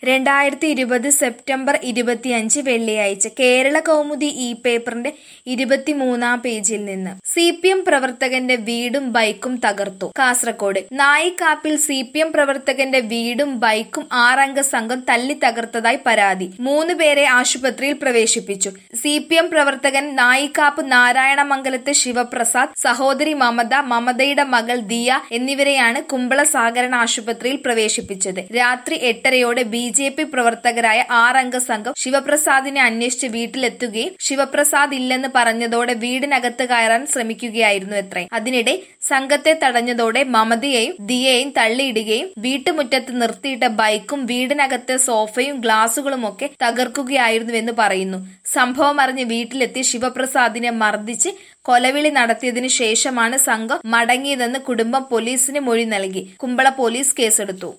രണ്ടായിരത്തി ഇരുപത് സെപ്റ്റംബർ ഇരുപത്തിയഞ്ച് വെള്ളിയാഴ്ച കേരള കൗമുദി ഇ പേപ്പറിന്റെ ഇരുപത്തിമൂന്നാം പേജിൽ നിന്ന് സി പി എം പ്രവർത്തകന്റെ വീടും ബൈക്കും തകർത്തു കാസർകോട് നായിക്കാപ്പിൽ സി പി എം പ്രവർത്തകന്റെ വീടും ബൈക്കും ആറംഗ സംഘം തല്ലി തകർത്തതായി പരാതി മൂന്ന് പേരെ ആശുപത്രിയിൽ പ്രവേശിപ്പിച്ചു സി പി എം പ്രവർത്തകൻ നായിക്കാപ്പ് നാരായണമംഗലത്ത് ശിവപ്രസാദ് സഹോദരി മമത മമതയുടെ മകൾ ദിയ എന്നിവരെയാണ് കുമ്പള സഹകരണ ആശുപത്രിയിൽ പ്രവേശിപ്പിച്ചത് രാത്രി എട്ടരയോടെ ബി ജെ പി പ്രവർത്തകരായ ആറംഗ സംഘം ശിവപ്രസാദിനെ അന്വേഷിച്ച് വീട്ടിലെത്തുകയും ശിവപ്രസാദ് ഇല്ലെന്ന് പറഞ്ഞതോടെ വീടിനകത്ത് കയറാൻ ശ്രമിക്കുകയായിരുന്നു എത്രേ അതിനിടെ സംഘത്തെ തടഞ്ഞതോടെ മമതയെയും ദിയയെയും തള്ളിയിടുകയും വീട്ടുമുറ്റത്ത് നിർത്തിയിട്ട ബൈക്കും വീടിനകത്തെ സോഫയും ഗ്ലാസുകളുമൊക്കെ തകർക്കുകയായിരുന്നുവെന്ന് പറയുന്നു സംഭവം അറിഞ്ഞ് വീട്ടിലെത്തി ശിവപ്രസാദിനെ മർദ്ദിച്ച് കൊലവിളി നടത്തിയതിനു ശേഷമാണ് സംഘം മടങ്ങിയതെന്ന് കുടുംബം പോലീസിന് മൊഴി നൽകി കുമ്പള പോലീസ് കേസെടുത്തു